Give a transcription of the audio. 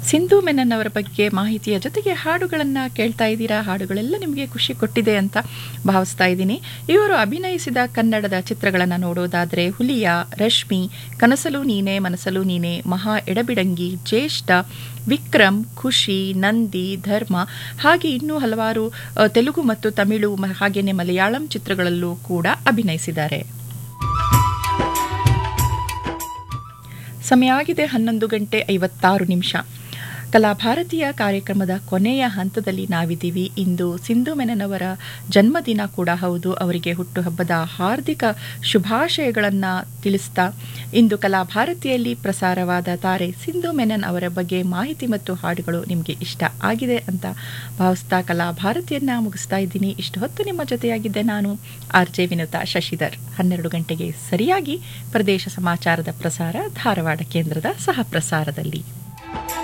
ಸಿಂಧು ಮೆನನ್ ಅವರ ಬಗ್ಗೆ ಮಾಹಿತಿಯ ಜೊತೆಗೆ ಹಾಡುಗಳನ್ನು ಕೇಳ್ತಾ ಇದ್ದೀರಾ ಹಾಡುಗಳೆಲ್ಲ ನಿಮಗೆ ಖುಷಿ ಕೊಟ್ಟಿದೆ ಅಂತ ಭಾವಿಸ್ತಾ ಇದ್ದೀನಿ ಇವರು ಅಭಿನಯಿಸಿದ ಕನ್ನಡದ ಚಿತ್ರಗಳನ್ನು ನೋಡೋದಾದರೆ ಹುಲಿಯ ರಶ್ಮಿ ಕನಸಲು ನೀನೆ ಮನಸಲು ನೀನೆ ಮಹಾ ಎಡಬಿಡಂಗಿ ಜ್ಯೇಷ್ಠ ವಿಕ್ರಮ್ ಖುಷಿ ನಂದಿ ಧರ್ಮ ಹಾಗೆ ಇನ್ನೂ ಹಲವಾರು ಅ, ತೆಲುಗು ಮತ್ತು ತಮಿಳು ಮ- ಹಾಗೇನೆ ಮಲಯಾಳಂ ಚಿತ್ರಗಳಲ್ಲೂ ಕೂಡ ಅಭಿನಯಿಸಿದ್ದಾರೆ ಸಮಯ ಆಗಿದೆ ಹನ್ನೊಂದು ಗಂಟೆ ಐವತ್ತಾರು ನಿಮಿಷ ಕಲಾಭಾರತೀಯ ಕಾರ್ಯಕ್ರಮದ ಕೊನೆಯ ಹಂತದಲ್ಲಿ ನಾವಿದ್ದೀವಿ ಇಂದು ಸಿಂಧು ಮೆನನವರ ಜನ್ಮದಿನ ಕೂಡ ಹೌದು ಅವರಿಗೆ ಹುಟ್ಟುಹಬ್ಬದ ಹಾರ್ದಿಕ ಶುಭಾಶಯಗಳನ್ನು ತಿಳಿಸ್ತಾ ಇಂದು ಕಲಾಭಾರತಿಯಲ್ಲಿ ಪ್ರಸಾರವಾದ ತಾರೆ ಸಿಂಧು ಮೆನನ್ ಅವರ ಬಗ್ಗೆ ಮಾಹಿತಿ ಮತ್ತು ಹಾಡುಗಳು ನಿಮಗೆ ಇಷ್ಟ ಆಗಿದೆ ಅಂತ ಭಾವಿಸ್ತಾ ಕಲಾಭಾರತಿಯನ್ನ ಮುಗಿಸ್ತಾ ಇದ್ದೀನಿ ಇಷ್ಟು ಹೊತ್ತು ನಿಮ್ಮ ಜೊತೆಯಾಗಿದ್ದೆ ನಾನು ಆರ್ ಜೆ ವಿನುತಾ ಶಶಿಧರ್ ಹನ್ನೆರಡು ಗಂಟೆಗೆ ಸರಿಯಾಗಿ ಪ್ರದೇಶ ಸಮಾಚಾರದ ಪ್ರಸಾರ ಧಾರವಾಡ ಕೇಂದ್ರದ ಸಹ ಪ್ರಸಾರದಲ್ಲಿ